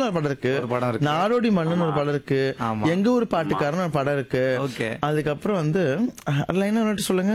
ஒரு படம் இருக்கு ஒரு படம் இருக்கு. நாடோடி மன்னன் ஒரு படம் இருக்கு ஆமா. எங்க ஊர் பாட்டுக்காரன் ஒரு படம் இருக்கு ஓகே அதுக்கப்புறம் வந்து அதுல என்ன ஒன்று சொல்லுங்க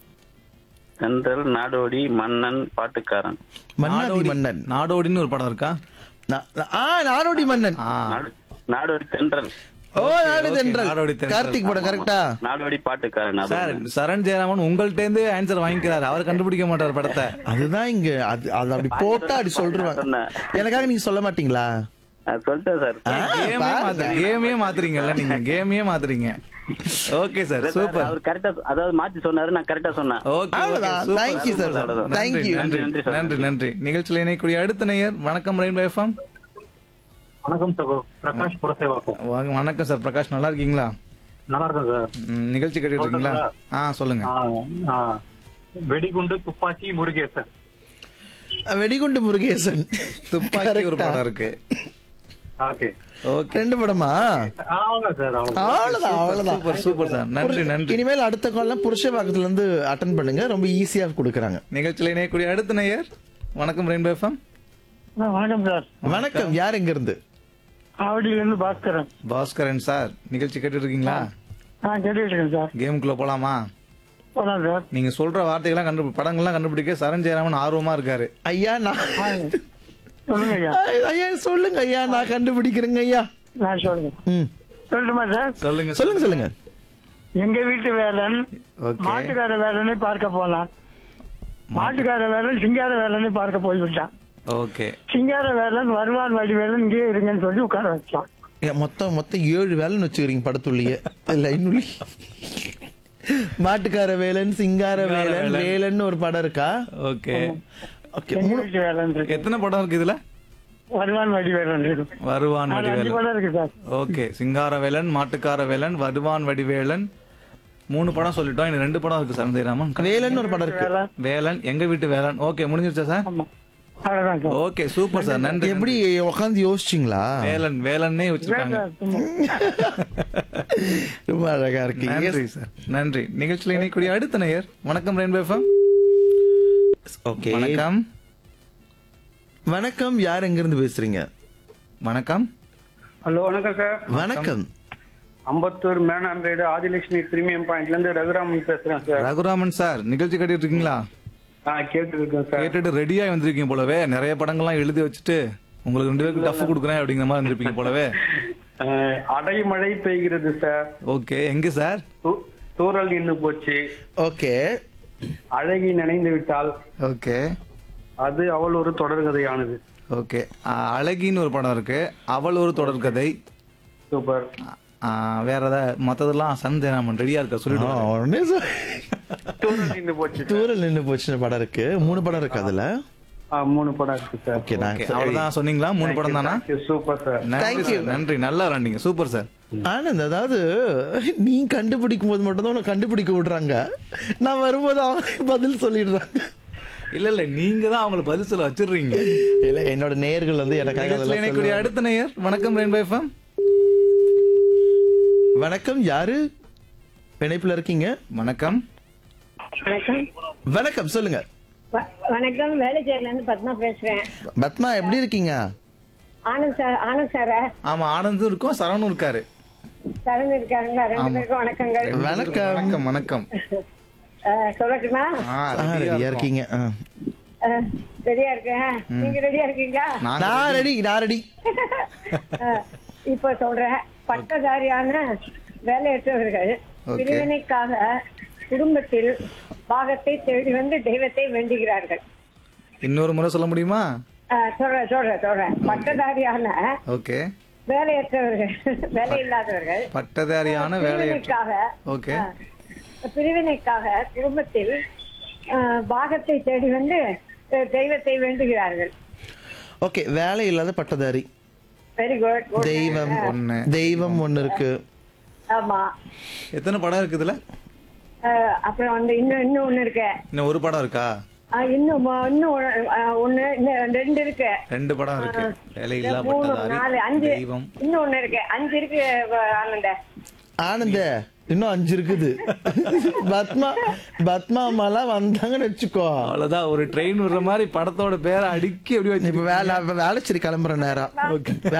தென்றல் நாடோடி மன்னன் பாட்டுக்காரன் மன்னாதி மன்னன் நாடோடின்னு ஒரு படம் இருக்கா நா- ஆ நாடோடி மன்னன் ஆ நாடு- நாடோடி தென்றல் ஓ நாடு okay, தென்றல் நாடோடி தென்றல். கார்த்திக் படம் கரெக்டா நாடோடி பாட்டுக்காரன் அது சார் சரண் ஜெயராமன் உங்கள்ட்ட இருந்து ஆன்சர் வாங்கிக்கிறாரு அவர் கண்டுபிடிக்க மாட்டார் படத்தை அதுதான் இங்க அது அது அப்படி போட்டா அப்படி சொல்றாங்க சொன்னேன். எனக்காக நீங்க சொல்ல மாட்டீங்களா நான் சொல்லிட்டேன் சார் ஆ, கேமே பாருங்க. மாத்து கேமே மாத்துறீங்கல்ல நீங்க கேமே மாத்துறீங்க ஓகே சார் சூப்பர் அவர் கரெக்டா அதாவது மாத்தி சொன்னாரு நான் கரெக்டா சொன்னேன் ஓகே அவ்வளவுதான் தேங்க்யூ சார் அவ்வளவுதான். தேங்க்யூ நன்றி நன்றி, சார். நன்றி நன்றி நிகழ்ச்சியில் இணையக்கூடிய அடுத்த நேயர் வணக்கம் ரெயின்போ எஃப்எம் வணக்கம் சகோ பிரகாஷ் புரசேவாக்கம் வாங்க வணக்கம் சார் பிரகாஷ் நல்லா இருக்கீங்களா நல்லா இருக்கேன் சார் ம், நிகழ்ச்சி கேட்டுட்டு இருக்கீங்களா ஆ சொல்லுங்க ஆ, ஆ. வெடிகுண்டு துப்பாக்கி முருகேசன் வெடிகுண்டு முருகேசன் துப்பாக்கி ஒரு Correct ஆ? படம் இருக்கு ஓகே ஓகே ரெண்டு படமா ஆமாங்க சார் ஆமாங்க அவ்வளவுதான் அவ்வளவுதான் சூப்பர் சூப்பர் சார் நன்றி நன்றி இனிமேல் அடுத்த கால்லாம் புருஷ பாக்கத்துல இருந்து அட்டன் பண்ணுங்க ரொம்ப ஈஸியா கொடுக்குறாங்க நிகழ்ச்சியில் இணையக்கூடிய அடுத்த நேயர் வணக்கம் ரெயின்போ எஃப்எம் வணக்கம் சார் வணக்கம் யார் எங்க இருந்து ஆவடியில இருந்து பாஸ்கரன் பாஸ்கரன் சார் நிகழ்ச்சி கேட்டுட்டு இருக்கீங்களா நான் கேட்டுட்டு இருக்கேன் சார் கேமுக்குள்ள போலாமா போலாம் சார் நீங்க சொல்ற வார்த்தைகள்லாம் கண்டு படங்கள்லாம் கண்டுபிடிக்க சரண் ஜெயராமன் ஆர்வமா இருக்காரு ஐயா நான் சொல்லுங்க ஐயா ஐயா சொல்லுங்க ஐயா நான் கண்டுபிடிக்கிறேங்க ஐயா நான் சொல்லுங்க ம் சொல்லட்டுமா சார் சொல்லுங்க சொல்லுங்க சொல்லுங்க எங்க வீட்டு வேலன் ஓகே மாட்டுக்கார வேலனை பார்க்க போனான் மாட்டுக்கார வேலன் சிங்கார வேலனை பார்க்க போய்விட்டான் ஓகே சிங்கார வேலன் வருவான் வடி வேலன் இங்கே இருங்கன்னு சொல்லி உட்கார வச்சான் ஏன், மொத்தம் மொத்தம் ஏழு வேலைன்னு வச்சுக்கிறீங்க படத்துள்ளியே லைனுள்ளி மாட்டுக்கார வேலன் சிங்கார வேலன் வேலன் ஒரு படம் இருக்கா ஓகே ஓகே எங்க வீட்டு வேலன் இருக்கு எத்தனை படம் இருக்கு இதுல வருவான் வடி வேலன் இருக்கு வருவான் அது அஞ்சு வடிவேலன் படம் இருக்கு சார் ஓகே சிங்காரவேலன் மாட்டுக்காரவேலன் வருவான் வடிவேலன் மூணு படம் சொல்லிட்டோம் இன்னும் ரெண்டு படம் இருக்கு சரண் ஜெயராமன் வேலன் ஒரு படம் இருக்கு வேலன் வேலன் எங்க வீட்டு வேலன் ஓகே முடிஞ்சிருச்சா சார் ஆமா அவ்வளவுதான் சார் ஓகே சூப்பர் சார் நன்றி எப்படி உட்காந்து யோசிச்சிங்களா வேலன் வேலன்னே வச்சிருக்காங்க ரொம்ப அழகா இருக்கு நன்றி சார் நன்றி நிகழ்ச்சியில் இணைக்கூடிய அடுத்த நேயர் வணக்கம் ரெயின்போ எஃப்எம் ஓகே வணக்கம் வணக்கம் யார் எங்க இருந்து பேசுறீங்க வணக்கம் ஹலோ வணக்கம் சார் வணக்கம் அம்பத்தூர் மேனான் ரைடு ஆதிலட்சுமி பிரீமியம் பாயிண்ட்ல இருந்து ரகுராமன் பேசுறேன் சார் ரகுராமன் சார் நிகழ்ச்சி கேட்டுட்டு இருக்கீங்களா ஆ கேட்டு இருக்கேன் சார் கேட்டுட்டு ரெடியா வந்திருக்கீங்க போலவே நிறைய படங்கள்லாம் எழுதி வச்சுட்டு உங்களுக்கு ரெண்டு பேருக்கு டஃப் கொடுக்குறேன் அப்படிங்கிற மாதிரி வந்திருப்பீங்க போலவே அஹ், அடைமழை பெய்கிறது சார் ஓகே எங்க சார் தூ- தூறல் நின்று போச்சு ஓகே அழகி நினைந்து விட்டால் ஓகே அது அவள் ஒரு தொடர்கதையானது ஓகே அழகின்னு ஒரு படம் இருக்கு அவள் ஒரு தொடர்கதை சூப்பர் ஆ, வேற ஏதாவது மத்ததெல்லாம் சன் ஜெயராமன் ரெடியா இருக்க ஆ, சொல்லிட்டு உடனே சொ- தூறல் நின்று போச்சு தூரல் நின்று போச்சுன்னு படம் இருக்கு மூணு படம் இருக்கு அதுல ஆ, மூணு படம் இருக்கு சார் ஓகே நான் ஓகே, அவ்வளவுதான் சொன்னீங்களா மூணு படம் தானா சூப்பர் சார் நன்றி Thank you. சார் நன்றி நல்லா விளாண்டீங்க சூப்பர் சார் ஆனந்த் அதாவது நீ கண்டுபிடிக்கும் போது மட்டும் தான் உனக்கு கண்டுபிடிக்க விடுறாங்க நான் வரும்போது அவங்க பதில் சொல்லிடுறாங்க இல்ல இல்ல நீங்க தான் அவங்கள பதில் சொல்ல வச்சிடுறீங்க இல்ல என்னோட நேயர்கள் வந்து எனக்காக நிகழ்ச்சியில் அதெல்லாம் இணையக்கூடிய சொல்லுவாங்க. அடுத்த நேயர் வணக்கம் ரெயின்போ எஃப்எம் வணக்கம் யாரு இணைப்புல இருக்கீங்க வணக்கம் வணக்கம் வணக்கம் சொல்லுங்க வ- வணக்கம் வேலைச்சேரில இருந்து பத்மா பேசுறேன் பத்மா எப்படி இருக்கீங்க ஆனந்த் சார் ஆனந்த் சாரா ஆமா ஆனந்தும் இருக்கும் சரவணும் இருக்காரு சரண் இருக்காருங்களா ரெண்டு பேருக்கும் வணக்கங்கள் வணக்கம் வணக்கம் வணக்கம் அஹ், சொல்லட்டுமா ஆ, ஆ, ready-ஆ ரெடியா இருக்கோம். இருக்கீங்க ஆ. அஹ், ரெடியா இருக்கேன் நீங்க ரெடியா இருக்கீங்களா நாங்க நான் ரெடி நான் ரெடி அஹ், இப்ப சொல்றேன் பட்டதாரியான வேலையற்றவர்கள் Okay. பிரிவினைக்காக குடும்பத்தில் பாகத்தை தேடி வந்து தெய்வத்தை வேண்டுகிறார்கள் இன்னொரு முறை சொல்ல முடியுமா அஹ், சொல்றேன் சொல்றேன் சொல்றேன் பட்டதாரியான ஓகே வேலையற்றவர்கள் வேலை இல்லாதவர்கள் பட்டதாரியான வேலையற்ற பிரிவினைக்காக ஓகே ஆ, பிரிவினைக்காக குடும்பத்தில் ஆ, பாகத்தை தேடி வந்து அ, தெய்வத்தை வேண்டுகிறார்கள் ஓகே வேலை இல்லாத பட்டதாரி வெரி குட் தெய்வம் ஒண்ணு தெய்வம் ஒண்ணு இருக்கு ஆமா எத்தனை படம் இருக்கு இதுல ஆ, அப்புறம் வந்து இன்னும் இன்னும் ஒண்ணு இருக்கு இன்னும் ஒரு படம் இருக்கா ஆ, இன்னும் மொ- இன்னும் ஒண்ணு, ஆ, ஒண்ணு இன்னும் ரெண்டு இருக்கு ரெண்டு படம் இருக்கு வேலை இல்லா மூணு நாலு பட்டதாரி அஞ்சு தெய்வம் இன்னும் ஒண்ணு இருக்கு அஞ்சு இருக்கு வ- ஆனந்த ஆனந்த இன்னும் அஞ்சு இருக்குது பத்மா பத்மா அம்மாலாம் வந்தாங்கன்னு வச்சுக்கோ அவ்வளவுதான் ஒரு ட்ரெயின் விடுற மாதிரி படத்தோட பேரை அடுக்கி எப்படி வச்சு இப்ப வேலை வேலைச்சேரி கிளம்புற நேரம்